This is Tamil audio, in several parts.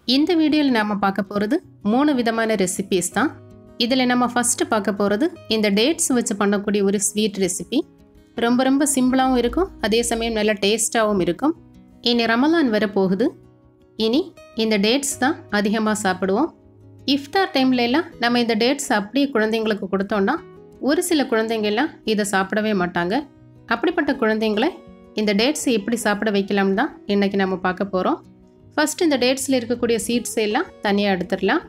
இந்த வீடியோவில் நாம் பார்க்க போகிறது மூணு விதமான ரெசிபீஸ் தான் இதில் நம்ம ஃபஸ்ட்டு பார்க்க போகிறது இந்த டேட்ஸ் வச்சு பண்ணக்கூடிய ஒரு ஸ்வீட் ரெசிபி ரொம்ப ரொம்ப சிம்பிளாகவும் இருக்கும் அதே சமயம் நல்லா டேஸ்ட்டாகவும் இருக்கும் இனி ரமலான் வர போகுது இனி இந்த டேட்ஸ் தான் அதிகமாக சாப்பிடுவோம் இஃப்தார் டைம்ல எல்லாம் நம்ம இந்த டேட்ஸ் அப்படியே குழந்தைங்களுக்கு கொடுத்தோம்னா ஒரு சில குழந்தைங்க எல்லாம் இதை சாப்பிடவே மாட்டாங்க அப்படிப்பட்ட குழந்தைங்களை இந்த டேட்ஸ் எப்படி சாப்பிட வைக்கலாம் தான் இன்றைக்கி நம்ம பார்க்க போகிறோம் ஃபர்ஸ்ட் இந்த டேட்ஸில் இருக்கக்கூடிய சீட்ஸ் எல்லாம் தனியாக எடுத்துடலாம்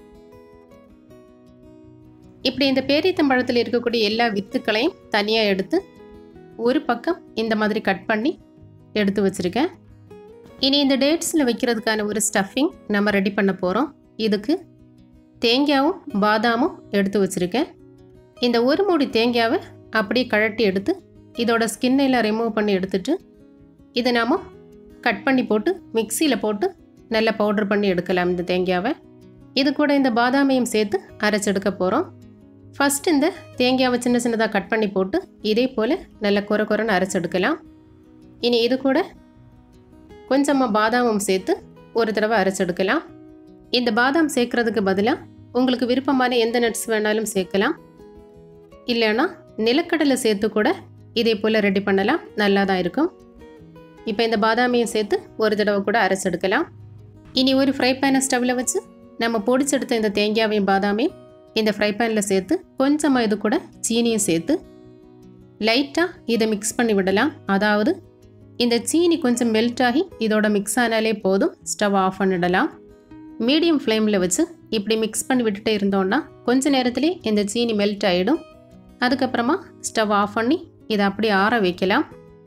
இப்படி இந்த பேரீத்தம்பழத்தில் இருக்கக்கூடிய எல்லா வித்துக்களையும் தனியாக எடுத்து ஒரு பக்கம் இந்த மாதிரி கட் பண்ணி எடுத்து வச்சுருக்கேன் இனி இந்த டேட்ஸில் வைக்கிறதுக்கான ஒரு ஸ்டஃபிங் நம்ம ரெடி பண்ண போகிறோம் இதுக்கு தேங்காயும் பாதாமும் எடுத்து வச்சுருக்கேன் இந்த ஒரு மூடி தேங்காவை அப்படியே கழட்டி எடுத்து இதோட ஸ்கின் எல்லாம் ரிமூவ் பண்ணி எடுத்துட்டு இதை நாம் கட் பண்ணி போட்டு மிக்சியில் போட்டு நல்லா பவுடர் பண்ணி எடுக்கலாம் இந்த தேங்காவை இது கூட இந்த பாதாமையும் சேர்த்து அரைச்செடுக்க போகிறோம் ஃபஸ்ட் இந்த தேங்காவை சின்ன சின்னதாக கட் பண்ணி போட்டு இதே போல் நல்லா குறை குறைன்னு அரைச்செடுக்கலாம் இனி இது கூட கொஞ்சமாக பாதாமும் சேர்த்து ஒரு தடவை அரைச்செடுக்கலாம் இந்த பாதாம் சேர்க்கறதுக்கு பதிலாக உங்களுக்கு விருப்பமான எந்த நட்ஸ் வேணாலும் சேர்க்கலாம் இல்லைன்னா நிலக்கடலை சேர்த்து கூட இதே போல் ரெடி பண்ணலாம் நல்லா தான் இருக்கும் இப்போ இந்த பாதாமையும் சேர்த்து ஒரு தடவை கூட அரைச்செடுக்கலாம் இனி ஒரு ஃப்ரை பேனை ஸ்டவ்வில் வச்சு நம்ம பொடிச்செடுத்த இந்த தேங்காவையும் பாதாமையும் இந்த ஃப்ரை பேனில் சேர்த்து கொஞ்சமாக இது கூட சீனியும் சேர்த்து லைட்டாக இதை மிக்ஸ் பண்ணி விடலாம் அதாவது இந்த சீனி கொஞ்சம் மெல்ட் ஆகி இதோட மிக்ஸ் ஆனாலே போதும் ஸ்டவ் ஆஃப் பண்ணிடலாம் மீடியம் ஃப்ளேமில் வச்சு இப்படி மிக்ஸ் பண்ணி விட்டுட்டே இருந்தோன்னா கொஞ்ச நேரத்திலே இந்த சீனி மெல்ட் ஆகிடும் அதுக்கப்புறமா ஸ்டவ் ஆஃப் பண்ணி இதை அப்படியே ஆற வைக்கலாம்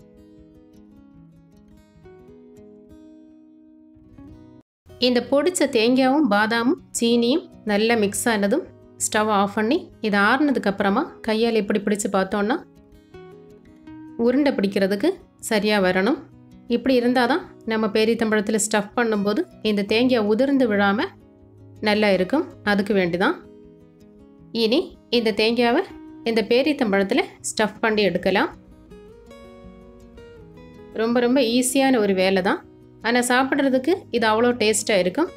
இந்த பொடிச்ச தேங்காயும் பாதாமும் சீனியும் நல்லா மிக்ஸ் ஆனதும் ஸ்டவ் ஆஃப் பண்ணி இதை ஆறுனதுக்கப்புறமா கையால் எப்படி பிடிச்சு பார்த்தோன்னா உருண்டை பிடிக்கிறதுக்கு சரியாக வரணும் இப்படி இருந்தால் தான் நம்ம பேரித்தம்பழத்தில் ஸ்டஃப் பண்ணும்போது இந்த தேங்காய் உதிர்ந்து விழாமல் நல்லா இருக்கும் அதுக்கு வேண்டி தான் இனி இந்த தேங்காவை இந்த பேரித்தம்பழத்தில் ஸ்டஃப் பண்ணி எடுக்கலாம் ரொம்ப ரொம்ப ஈஸியான ஒரு வேலை தான் ஆனால் சாப்பிட்றதுக்கு இது அவ்வளோ டேஸ்ட்டாக இருக்கும்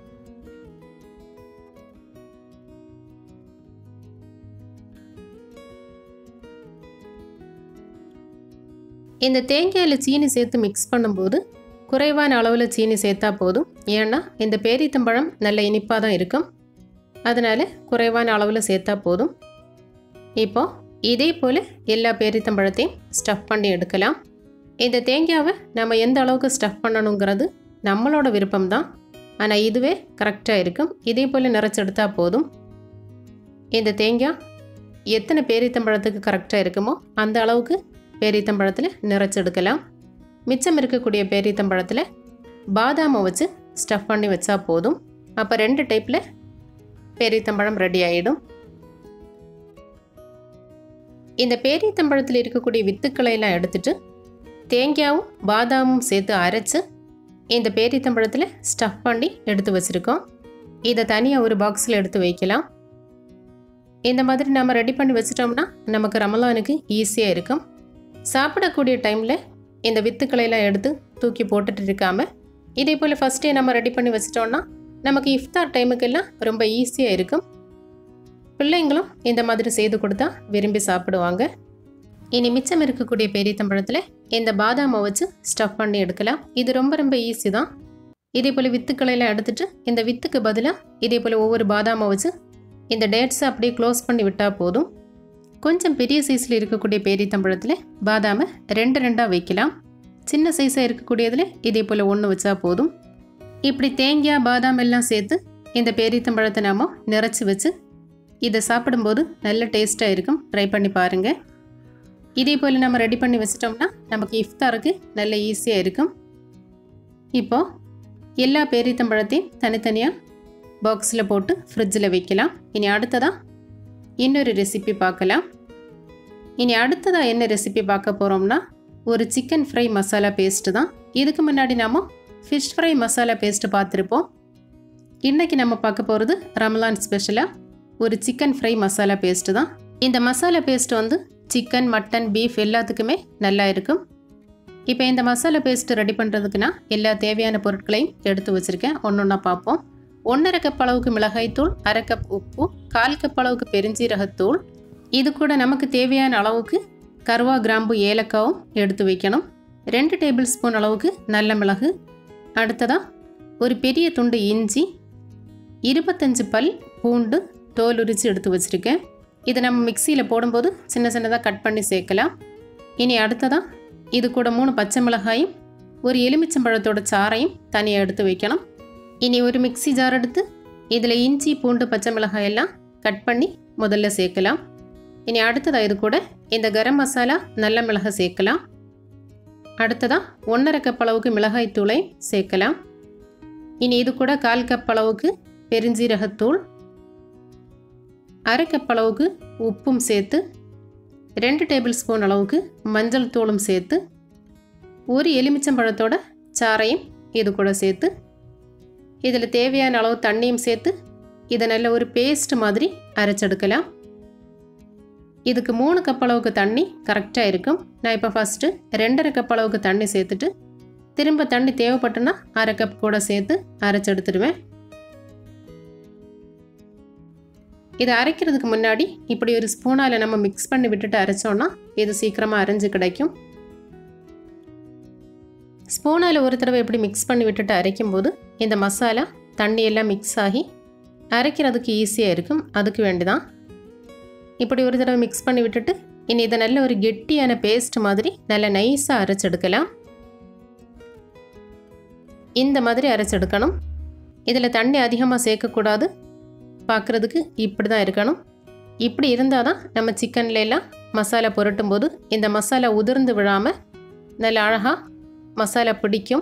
இந்த தேங்காயில் சீனி சேர்த்து மிக்ஸ் பண்ணும்போது குறைவான அளவில் சீனி சேர்த்தா போதும் ஏன்னா இந்த பேரித்தம்பழம் நல்ல இனிப்பாக தான் இருக்கும் அதனால் குறைவான அளவில் சேர்த்தா போதும் இப்போ இதே போல் எல்லா பேரித்தம்பழத்தையும் ஸ்டஃப் பண்ணி எடுக்கலாம் இந்த தேங்காவை நம்ம எந்த அளவுக்கு ஸ்டஃப் பண்ணணுங்கிறது நம்மளோட விருப்பம் தான் ஆனால் இதுவே கரெக்டாக இருக்கும் இதே போல் நிறச்செடுத்தா போதும் இந்த தேங்காய் எத்தனை பேரித்தம்பழத்துக்கு கரெக்டாக இருக்குமோ அந்த அளவுக்கு பேரித்தம்பழத்தில் நிறச்செடுக்கலாம் மிச்சம் இருக்கக்கூடிய பேரித்தம்பழத்தில் பாதாமை வச்சு ஸ்டஃப் பண்ணி வச்சா போதும் அப்போ ரெண்டு டைப்பில் பேரித்தம்பழம் ரெடி ஆகிடும் இந்த பேரித்தம்பழத்தில் இருக்கக்கூடிய வித்துக்களை எல்லாம் எடுத்துட்டு தேங்காயும் பாதாமும் சேர்த்து அரைச்சு இந்த பேரித்தம்பழத்தில் ஸ்டஃப் பண்ணி எடுத்து வச்சுருக்கோம் இதை தனியாக ஒரு பாக்ஸில் எடுத்து வைக்கலாம் இந்த மாதிரி நம்ம ரெடி பண்ணி வச்சிட்டோம்னா நமக்கு ரமலானுக்கு ஈஸியாக இருக்கும் சாப்பிடக்கூடிய டைமில் இந்த வித்துக்களையெல்லாம் எடுத்து தூக்கி போட்டுட்டு இருக்காமல் இதே போல் ஃபஸ்ட்டே நம்ம ரெடி பண்ணி வச்சிட்டோம்னா நமக்கு இஃப்தார் டைமுக்கெல்லாம் ரொம்ப ஈஸியாக இருக்கும் பிள்ளைங்களும் இந்த மாதிரி செய்து கொடுத்தா விரும்பி சாப்பிடுவாங்க இனி மிச்சம் இருக்கக்கூடிய பெரியத்தம்பழத்தில் இந்த பாதாமை வச்சு ஸ்டஃப் பண்ணி எடுக்கலாம் இது ரொம்ப ரொம்ப ஈஸி தான் இதே போல் வித்துக்களையெல்லாம் எடுத்துட்டு இந்த வித்துக்கு பதிலாக இதே போல் ஒவ்வொரு பாதாமை வச்சு இந்த டேட்ஸை அப்படியே க்ளோஸ் பண்ணி விட்டால் போதும் கொஞ்சம் பெரிய சைஸில் இருக்கக்கூடிய பேரித்தம்பழத்தில் பாதாமை ரெண்டு ரெண்டாக வைக்கலாம் சின்ன சைஸாக இருக்கக்கூடியதில் இதே போல் ஒன்று வச்சா போதும் இப்படி தேங்காய் பாதாம் எல்லாம் சேர்த்து இந்த பேரித்தம்பழத்தை நாம் நிறச்சி வச்சு இதை சாப்பிடும்போது நல்ல டேஸ்ட்டாக இருக்கும் ட்ரை பண்ணி பாருங்கள் இதே போல் நம்ம ரெடி பண்ணி வச்சிட்டோம்னா நமக்கு இஃப்தாருக்கு நல்ல ஈஸியாக இருக்கும் இப்போது எல்லா பேரித்தம்பழத்தையும் தனித்தனியாக பாக்ஸில் போட்டு ஃப்ரிட்ஜில் வைக்கலாம் இனி அடுத்ததாக இன்னொரு ரெசிபி பார்க்கலாம் இனி அடுத்ததாக என்ன ரெசிபி பார்க்க போகிறோம்னா ஒரு சிக்கன் ஃப்ரை மசாலா பேஸ்ட்டு தான் இதுக்கு முன்னாடி நாம் ஃபிஷ் ஃப்ரை மசாலா பேஸ்ட்டு பார்த்துருப்போம் இன்றைக்கி நம்ம பார்க்க போகிறது ரமலான் ஸ்பெஷலாக ஒரு சிக்கன் ஃப்ரை மசாலா பேஸ்ட்டு தான் இந்த மசாலா பேஸ்ட் வந்து சிக்கன் மட்டன் பீஃப் எல்லாத்துக்குமே நல்லா இருக்கும் இப்போ இந்த மசாலா பேஸ்ட் ரெடி பண்ணுறதுக்கு நான் எல்லா தேவையான பொருட்களையும் எடுத்து வச்சுருக்கேன் ஒன்று ஒன்றா பார்ப்போம் ஒன்றரை கப் அளவுக்கு மிளகாய்த்தூள் அரை கப் உப்பு கால் கப் அளவுக்கு பெருஞ்சீரகத்தூள் இது கூட நமக்கு தேவையான அளவுக்கு கருவா கிராம்பு ஏலக்காவும் எடுத்து வைக்கணும் ரெண்டு டேபிள் ஸ்பூன் அளவுக்கு நல்ல மிளகு அடுத்ததாக ஒரு பெரிய துண்டு இஞ்சி இருபத்தஞ்சு பல் பூண்டு தோல் உரித்து எடுத்து வச்சுருக்கேன் இதை நம்ம மிக்சியில் போடும்போது சின்ன சின்னதாக கட் பண்ணி சேர்க்கலாம் இனி அடுத்ததாக இது கூட மூணு பச்சை மிளகாயும் ஒரு எலுமிச்சம்பழத்தோட சாறையும் தனியாக எடுத்து வைக்கணும் இனி ஒரு மிக்சி ஜார் எடுத்து இதில் இஞ்சி பூண்டு பச்சை மிளகாய் எல்லாம் கட் பண்ணி முதல்ல சேர்க்கலாம் இனி அடுத்ததாக இது கூட இந்த கரம் மசாலா நல்ல மிளகை சேர்க்கலாம் அடுத்ததாக ஒன்றரை கப் அளவுக்கு மிளகாய் தூளை சேர்க்கலாம் இனி இது கூட கால் கப் அளவுக்கு பெருஞ்சீரகத்தூள் அரை கப் அளவுக்கு உப்பும் சேர்த்து ரெண்டு டேபிள் ஸ்பூன் அளவுக்கு மஞ்சள் தூளும் சேர்த்து ஒரு எலுமிச்சம்பழத்தோட சாறையும் இது கூட சேர்த்து இதில் தேவையான அளவு தண்ணியும் சேர்த்து இதை நல்ல ஒரு பேஸ்ட் மாதிரி அரைச்செடுக்கலாம் இதுக்கு மூணு கப் அளவுக்கு தண்ணி கரெக்டாக இருக்கும் நான் இப்போ ஃபஸ்ட்டு ரெண்டரை கப் அளவுக்கு தண்ணி சேர்த்துட்டு திரும்ப தண்ணி தேவைப்பட்டுன்னா அரை கப் கூட சேர்த்து அரைச்செடுத்துடுவேன் இதை அரைக்கிறதுக்கு முன்னாடி இப்படி ஒரு ஸ்பூனால் நம்ம மிக்ஸ் பண்ணி விட்டுட்டு அரைச்சோன்னா இது சீக்கிரமாக அரைஞ்சு கிடைக்கும் ஸ்பூனால் ஒரு தடவை இப்படி மிக்ஸ் பண்ணி விட்டுட்டு அரைக்கும்போது இந்த மசாலா தண்ணி எல்லாம் மிக்ஸ் ஆகி அரைக்கிறதுக்கு ஈஸியாக இருக்கும் அதுக்கு வேண்டி தான் இப்படி ஒரு தடவை மிக்ஸ் பண்ணி விட்டுட்டு இனி இதை நல்ல ஒரு கெட்டியான பேஸ்ட் மாதிரி நல்ல நைஸாக அரைச்செடுக்கலாம் இந்த மாதிரி அரைச்செடுக்கணும் இதில் தண்ணி அதிகமாக சேர்க்கக்கூடாது பார்க்குறதுக்கு இப்படி தான் இருக்கணும் இப்படி இருந்தால் தான் நம்ம சிக்கன்ல எல்லாம் மசாலா புரட்டும் போது இந்த மசாலா உதிர்ந்து விழாமல் நல்ல அழகாக மசாலா பிடிக்கும்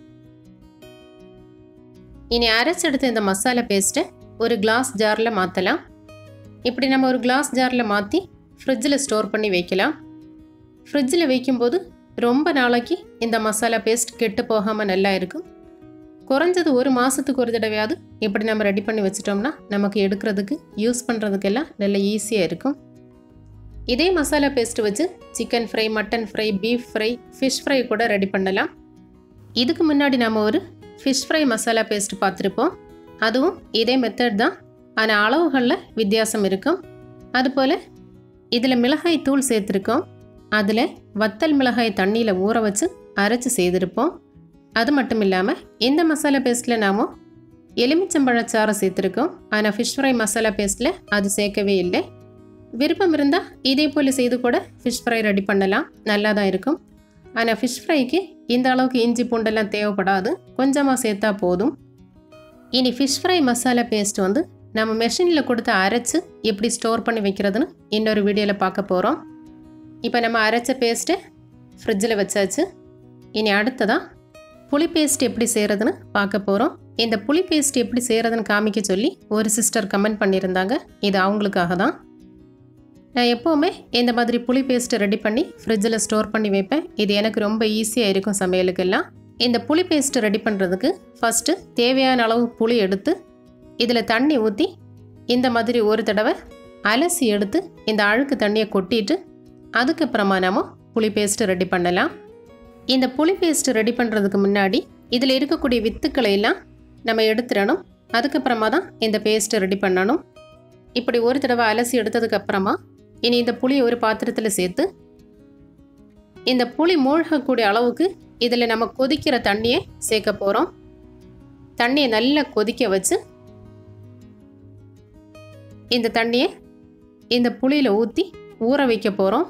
இனி அரைச்செடுத்த இந்த மசாலா பேஸ்ட்டை ஒரு கிளாஸ் ஜாரில் மாற்றலாம் இப்படி நம்ம ஒரு கிளாஸ் ஜாரில் மாற்றி ஃப்ரிட்ஜில் ஸ்டோர் பண்ணி வைக்கலாம் ஃப்ரிட்ஜில் வைக்கும்போது ரொம்ப நாளைக்கு இந்த மசாலா பேஸ்ட் கெட்டு போகாமல் நல்லா இருக்கும் குறைஞ்சது ஒரு மாதத்துக்கு ஒரு தடவையாவது இப்படி நம்ம ரெடி பண்ணி வச்சிட்டோம்னா நமக்கு எடுக்கிறதுக்கு யூஸ் பண்ணுறதுக்கெல்லாம் நல்ல ஈஸியாக இருக்கும் இதே மசாலா பேஸ்ட் வச்சு chicken fry mutton fry beef fry fish fry கூட ரெடி பண்ணலாம் இதுக்கு முன்னாடி நம்ம ஒரு ஃபிஷ் ஃப்ரை மசாலா பேஸ்ட் பார்த்துருப்போம் அதுவும் இதே மெத்தட் தான் ஆனால் அளவுகளில் வித்தியாசம் இருக்கும் அதுபோல் இதில் மிளகாய் தூள் சேர்த்துருக்கோம் அதில் வத்தல் மிளகாய் தண்ணியில் ஊற வச்சு அரைச்சி செய்திருப்போம் அது மட்டும் இல்லாமல் இந்த மசாலா பேஸ்ட்டில் நாம் எலுமிச்சம்பழச்சாறை சேர்த்துருக்கோம் ஆனால் ஃபிஷ் ஃப்ரை மசாலா பேஸ்ட்டில் அது சேர்க்கவே இல்லை விருப்பம் இருந்தால் இதே போல் செய்து கூட ஃபிஷ் ஃப்ரை ரெடி பண்ணலாம் நல்லா தான் இருக்கும் ஆனால் ஃபிஷ் ஃப்ரைக்கு இந்த அளவுக்கு இஞ்சி பூண்டெல்லாம் தேவைப்படாது கொஞ்சமாக சேர்த்தா போதும் இனி ஃபிஷ் ஃப்ரை மசாலா பேஸ்ட் வந்து நம்ம மெஷினில் கொடுத்து அரைச்சி எப்படி ஸ்டோர் பண்ணி வைக்கிறதுன்னு இன்னொரு வீடியோவில் பார்க்க போகிறோம் இப்போ நம்ம அரைச்ச பேஸ்ட்டை ஃப்ரிட்ஜில் வச்சாச்சு இனி அடுத்ததாக புளி பேஸ்ட் எப்படி செய்கிறதுன்னு பார்க்க போகிறோம் இந்த புளி பேஸ்ட் எப்படி செய்கிறதுன்னு காமிக்க சொல்லி ஒரு சிஸ்டர் கமெண்ட் பண்ணியிருந்தாங்க இது அவங்களுக்காக தான் நான் எப்போவுமே இந்த மாதிரி புளி பேஸ்ட்டை ரெடி பண்ணி ஃப்ரிட்ஜில் ஸ்டோர் பண்ணி வைப்பேன் இது எனக்கு ரொம்ப ஈஸியாக இருக்கும் சமையலுக்கெல்லாம் இந்த புளி பேஸ்ட்டு ரெடி பண்ணுறதுக்கு ஃபஸ்ட்டு தேவையான அளவு புளி எடுத்து இதில் தண்ணி ஊற்றி இந்த மாதிரி ஒரு தடவை அலசி எடுத்து இந்த அழுக்கு தண்ணியை கொட்டிட்டு அதுக்கப்புறமா நாம புளி பேஸ்ட்டு ரெடி பண்ணலாம் இந்த புளி பேஸ்ட்டு ரெடி பண்ணுறதுக்கு முன்னாடி இதில் இருக்கக்கூடிய வித்துக்களை எல்லாம் நம்ம எடுத்துடணும் அதுக்கப்புறமா தான் இந்த பேஸ்ட்டை ரெடி பண்ணணும் இப்படி ஒரு தடவை அலசி எடுத்ததுக்கப்புறமா இனி இந்த புளியை ஒரு பாத்திரத்தில் சேர்த்து இந்த புளி மூழ்கக்கூடிய அளவுக்கு இதில் நம்ம கொதிக்கிற தண்ணியை சேர்க்க போகிறோம் தண்ணியை நல்லா கொதிக்க வச்சு இந்த தண்ணியை இந்த புளியில் ஊற்றி ஊற வைக்க போகிறோம்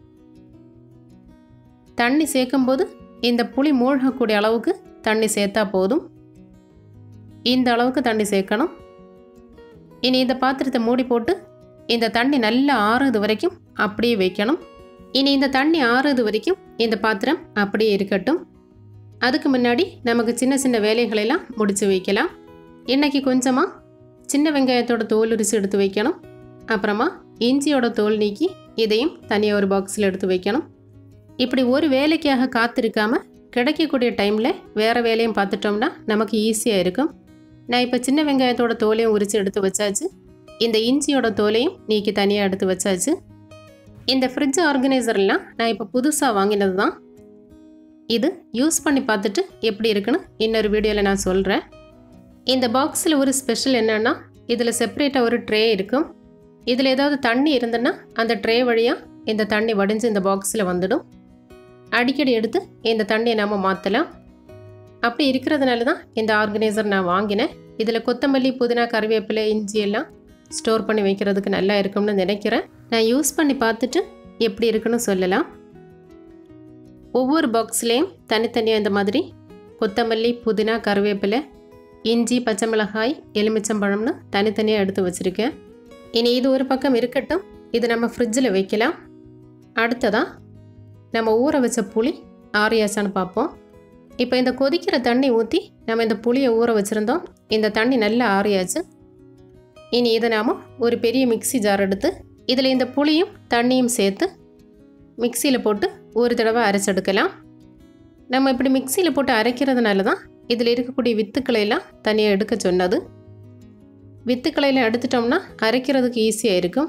தண்ணி சேர்க்கும்போது இந்த புளி மூழ்கக்கூடிய அளவுக்கு தண்ணி சேர்த்தா போதும் இந்த அளவுக்கு தண்ணி சேர்க்கணும் இனி இந்த பாத்திரத்தை மூடி போட்டு இந்த தண்ணி நல்லா ஆறுது வரைக்கும் அப்படியே வைக்கணும் இனி இந்த தண்ணி ஆறுது வரைக்கும் இந்த பாத்திரம் அப்படியே இருக்கட்டும் அதுக்கு முன்னாடி நமக்கு சின்ன சின்ன வேலைகளெல்லாம் முடித்து வைக்கலாம் இன்னைக்கு கொஞ்சமாக சின்ன வெங்காயத்தோட தோல் உரிச்சு எடுத்து வைக்கணும் அப்புறமா இஞ்சியோட தோல் நீக்கி இதையும் தனியாக ஒரு பாக்ஸில் எடுத்து வைக்கணும் இப்படி ஒரு வேலைக்காக காத்திருக்காம கிடைக்கக்கூடிய டைமில் வேறு வேலையும் பார்த்துட்டோம்னா நமக்கு ஈஸியாக இருக்கும் நான் இப்போ சின்ன வெங்காயத்தோட தோலையும் உரித்து எடுத்து வச்சாச்சு இந்த இஞ்சியோட தோலையும் நீக்கி தனியாக எடுத்து வச்சாச்சு இந்த ஃப்ரிட்ஜ் ஆர்கனைசர்லாம் நான் இப்போ புதுசாக வாங்கினது தான் இது யூஸ் பண்ணி பார்த்துட்டு எப்படி இருக்குன்னு இன்னொரு வீடியோவில் நான் சொல்கிறேன் இந்த பாக்ஸில் ஒரு ஸ்பெஷல் என்னென்னா இதில் செப்பரேட்டாக ஒரு ட்ரே இருக்கும் இதில் ஏதாவது தண்ணி இருந்ததுன்னா அந்த ட்ரே வழியாக இந்த தண்ணி வடிஞ்சு இந்த பாக்ஸில் வந்துடும் அடிக்கடி எடுத்து இந்த தண்ணியை நாம் மாற்றலாம் அப்படி இருக்கிறதுனால தான் இந்த ஆர்கனைசர் நான் வாங்கினேன் இதில் கொத்தமல்லி புதினா கறிவேப்பிலை இஞ்சி எல்லாம் ஸ்டோர் பண்ணி வைக்கிறதுக்கு நல்லா இருக்கும்னு நினைக்கிறேன் நான் யூஸ் பண்ணி பார்த்துட்டு எப்படி இருக்குன்னு சொல்லலாம் ஒவ்வொரு பாக்ஸ்லேயும் தனித்தனியாக இந்த மாதிரி கொத்தமல்லி புதினா கருவேப்பிலை இஞ்சி பச்சை மிளகாய் எலுமிச்சம்பழம்னு தனித்தனியாக எடுத்து வச்சுருக்கேன் இனி இது ஒரு பக்கம் இருக்கட்டும் இது நம்ம ஃப்ரிட்ஜில் வைக்கலாம் அடுத்ததாக நம்ம ஊற வச்ச புளி ஆரியாச்சான்னு பார்ப்போம் இப்போ இந்த கொதிக்கிற தண்ணி ஊற்றி நம்ம இந்த புளியை ஊற வச்சுருந்தோம் இந்த தண்ணி நல்லா ஆறியாச்சு இனி இதை நாம் ஒரு பெரிய மிக்ஸி ஜார் எடுத்து இதில் இந்த புளியும் தண்ணியும் சேர்த்து மிக்சியில் போட்டு ஒரு தடவை அரைச்செடுக்கலாம் நம்ம இப்படி மிக்சியில் போட்டு அரைக்கிறதுனால தான் இதில் இருக்கக்கூடிய வித்துக்களை எல்லாம் தனியாக எடுக்க சொன்னது வித்துக்களையில் எடுத்துட்டோம்னா அரைக்கிறதுக்கு ஈஸியாக இருக்கும்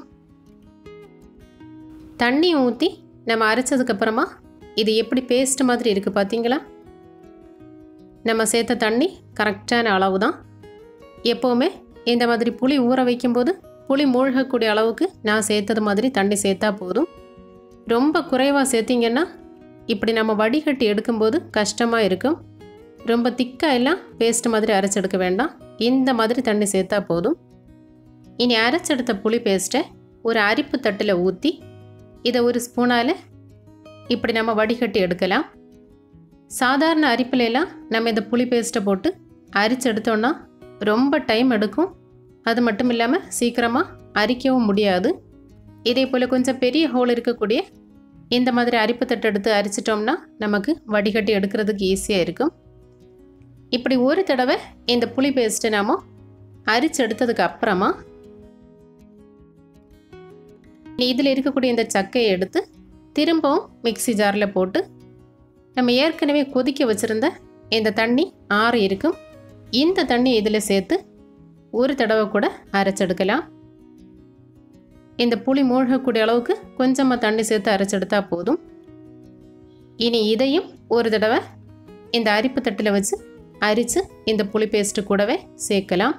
தண்ணி ஊற்றி நம்ம அரைச்சதுக்கப்புறமா இது எப்படி பேஸ்ட் மாதிரி இருக்குது பார்த்தீங்களா நம்ம சேர்த்த தண்ணி கரெக்டான அளவு தான் எப்போவுமே இந்த மாதிரி புளி ஊற வைக்கும்போது புளி மூழ்கக்கூடிய அளவுக்கு நான் சேர்த்தது மாதிரி தண்ணி சேர்த்தா போதும் ரொம்ப குறைவாக சேர்த்திங்கன்னா இப்படி நம்ம வடிகட்டி எடுக்கும்போது கஷ்டமாக இருக்கும் ரொம்ப திக்காக எல்லாம் பேஸ்ட் மாதிரி அரைச்செடுக்க வேண்டாம் இந்த மாதிரி தண்ணி சேர்த்தா போதும் இனி அரைச்செடுத்த புளி பேஸ்ட்டை ஒரு அரிப்பு தட்டில் ஊற்றி இதை ஒரு ஸ்பூனால் இப்படி நம்ம வடிகட்டி எடுக்கலாம் சாதாரண அரிப்பிலெல்லாம் நம்ம இந்த புளி பேஸ்ட்டை போட்டு அரிச்செடுத்தோன்னா ரொம்ப டைம் எடுக்கும் அது மட்டும் இல்லாமல் சீக்கிரமாக அரிக்கவும் முடியாது இதே போல் கொஞ்சம் பெரிய ஹோல் இருக்கக்கூடிய இந்த மாதிரி அரிப்பு தட்டு எடுத்து அரிச்சிட்டோம்னா நமக்கு வடிகட்டி எடுக்கிறதுக்கு ஈஸியாக இருக்கும் இப்படி ஒரு தடவை இந்த புளி பேஸ்ட்டை நாம் அரிச்சு எடுத்ததுக்கு அப்புறமா இதில் இருக்கக்கூடிய இந்த சக்கையை எடுத்து திரும்பவும் மிக்சி ஜாரில் போட்டு நம்ம ஏற்கனவே கொதிக்க வச்சுருந்த இந்த தண்ணி ஆறு இருக்கும் இந்த தண்ணி இதில் சேர்த்து ஒரு தடவை கூட அரைச்செடுக்கலாம் இந்த புளி மூழ்கக்கூடிய அளவுக்கு கொஞ்சமாக தண்ணி சேர்த்து அரைச்செடுத்தா போதும் இனி இதையும் ஒரு தடவை இந்த அரிப்பு தட்டில் வச்சு அரித்து இந்த புளி பேஸ்ட்டு கூடவே சேர்க்கலாம்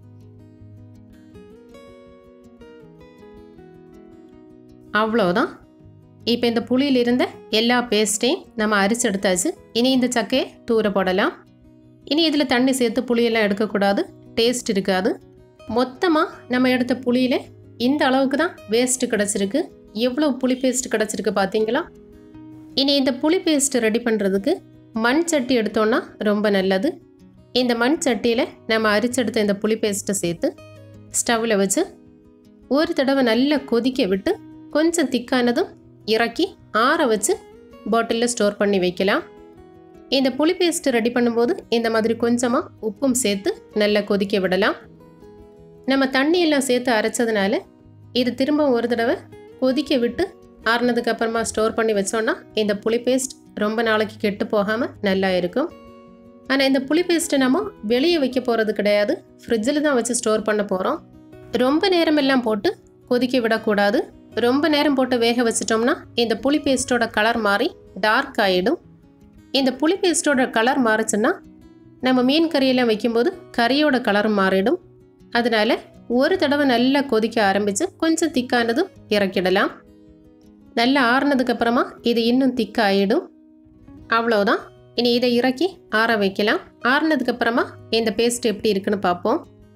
அவ்வளோதான் இப்போ இந்த புளியில் இருந்த எல்லா பேஸ்ட்டையும் நம்ம அரிச்சு எடுத்தாச்சு இனி இந்த சக்கையை தூர போடலாம் இனி இதில் தண்ணி சேர்த்து புளியெல்லாம் எடுக்கக்கூடாது டேஸ்ட் இருக்காது மொத்தமாக நம்ம எடுத்த புளியில் இந்த அளவுக்கு தான் வேஸ்ட்டு கிடச்சிருக்கு எவ்வளோ புளி பேஸ்ட் கிடச்சிருக்கு பார்த்தீங்களா இனி இந்த புளி பேஸ்ட் ரெடி பண்ணுறதுக்கு மண் சட்டி எடுத்தோன்னா ரொம்ப நல்லது இந்த மண் சட்டியில் நம்ம அரிச்செடுத்த இந்த புளி பேஸ்ட்டை சேர்த்து ஸ்டவ்வில் வச்சு ஒரு தடவை நல்லா கொதிக்க விட்டு கொஞ்சம் திக்கானதும் இறக்கி ஆற வச்சு பாட்டிலில் ஸ்டோர் பண்ணி வைக்கலாம் இந்த புளி பேஸ்ட் ரெடி பண்ணும்போது இந்த மாதிரி கொஞ்சமாக உப்பும் சேர்த்து நல்லா கொதிக்க விடலாம் நம்ம தண்ணியெல்லாம் சேர்த்து அரைச்சதுனால இது திரும்ப ஒரு தடவை கொதிக்க விட்டு ஆறுனதுக்கு அப்புறமா ஸ்டோர் பண்ணி வச்சோன்னா இந்த புளி பேஸ்ட் ரொம்ப நாளைக்கு கெட்டு போகாமல் நல்லா இருக்கும் ஆனால் இந்த புளி பேஸ்ட்டை நம்ம வெளியே வைக்க போகிறது கிடையாது ஃப்ரிட்ஜில் தான் வச்சு ஸ்டோர் பண்ண போகிறோம் ரொம்ப நேரம் எல்லாம் போட்டு கொதிக்க விடக்கூடாது ரொம்ப நேரம் போட்டு வேக வச்சிட்டோம்னா இந்த புளி பேஸ்ட்டோட கலர் மாறி டார்க் ஆகிடும் இந்த புளி பேஸ்ட்டோட கலர் மாறுச்சுன்னா நம்ம மீன் கறியெல்லாம் வைக்கும்போது கறியோட கலர் மாறிடும் அதனால ஒரு தடவை நல்லா கொதிக்க ஆரம்பித்து கொஞ்சம் திக்கானதும் இறக்கிடலாம் நல்லா ஆறுனதுக்கு அப்புறமா இது இன்னும் திக்காயிடும் அவ்வளோதான் இனி இதை இறக்கி ஆற வைக்கலாம் ஆறுனதுக்கு அப்புறமா இந்த பேஸ்ட் எப்படி இருக்குன்னு பார்ப்போம்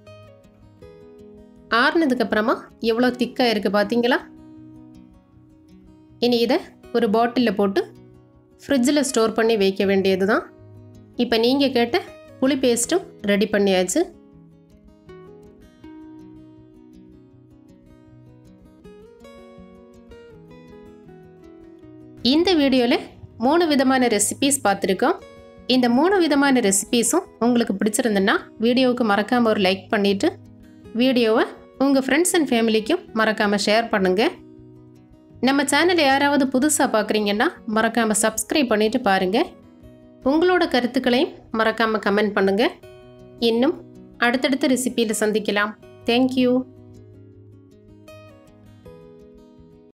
ஆறுனதுக்கு அப்புறமா எவ்வளோ திக்காக இருக்குது பார்த்தீங்களா இனி இதை ஒரு பாட்டிலில் போட்டு ஃப்ரிட்ஜில் ஸ்டோர் பண்ணி வைக்க வேண்டியது தான் இப்போ நீங்கள் கேட்ட புளி பேஸ்ட்டும் ரெடி பண்ணியாச்சு இந்த வீடியோவில் மூணு விதமான ரெசிபீஸ் பார்த்துருக்கோம் இந்த மூணு விதமான ரெசிபீஸும் உங்களுக்கு பிடிச்சிருந்துன்னா வீடியோவுக்கு மறக்காமல் ஒரு லைக் பண்ணிவிட்டு வீடியோவை உங்கள் ஃப்ரெண்ட்ஸ் அண்ட் ஃபேமிலிக்கும் மறக்காமல் ஷேர் பண்ணுங்கள் நம்ம சேனலை யாராவது புதுசாக பார்க்குறீங்கன்னா மறக்காமல் சப்ஸ்கிரைப் பண்ணிவிட்டு பாருங்கள் உங்களோட கருத்துக்களையும் மறக்காமல் கமெண்ட் பண்ணுங்கள் இன்னும் அடுத்தடுத்த ரெசிபியில் சந்திக்கலாம் தேங்க்யூ